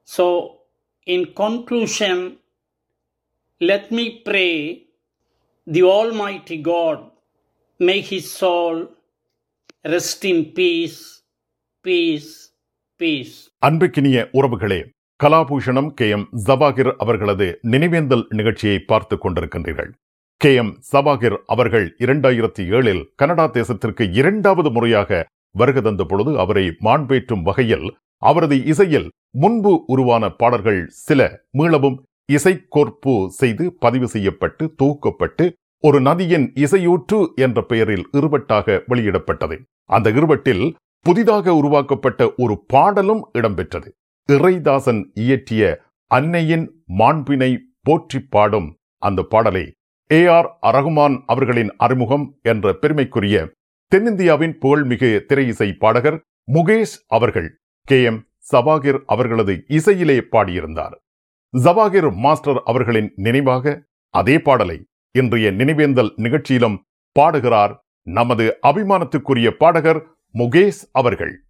So, in conclusion, let me pray the Almighty God may his soul rest in peace, peace, peace. அன்புக்கினிய உறவுகளே Kalabhushanam K M ஜபாகிர் அவர்களது நினைவேந்தல் நிகழ்ச்சியை பார்த்துக் கொண்டிருக்கின்றீர்கள் K M சபாகிர் அவர்கள் இரண்டாயிரத்தி ஏழில் கனடா தேசத்திற்கு இரண்டாவது முறையாக வருகை தந்த பொழுது அவரை மாண்பேற்றும் வகையில் அவரது இசையில் முன்பு உருவான பாடல்கள் சில மீளவும் இசைக்கோர்ப்பு செய்து பதிவு செய்யப்பட்டு தொகுக்கப்பட்டு ஒரு நதியின் இசையூற்று என்ற பெயரில் இருவட்டாக வெளியிடப்பட்டது அந்த இருவட்டில் புதிதாக உருவாக்கப்பட்ட ஒரு பாடலும் இடம்பெற்றது இறைதாசன் இயற்றிய அன்னையின் மாண்பினை போற்றி பாடும் அந்த பாடலை ஏ ஆர் ரகுமான் அவர்களின் அறிமுகம் என்ற பெருமைக்குரிய தென்னிந்தியாவின் புகழ்மிகு திரையிசை பாடகர் முகேஷ் அவர்கள் கே எம் சபாகிர் அவர்களது இசையிலே பாடியிருந்தார் ஜபாகிர் மாஸ்டர் அவர்களின் நினைவாக அதே பாடலை இன்றைய நினைவேந்தல் நிகழ்ச்சியிலும் பாடுகிறார் நமது அபிமானத்துக்குரிய பாடகர் முகேஷ் அவர்கள்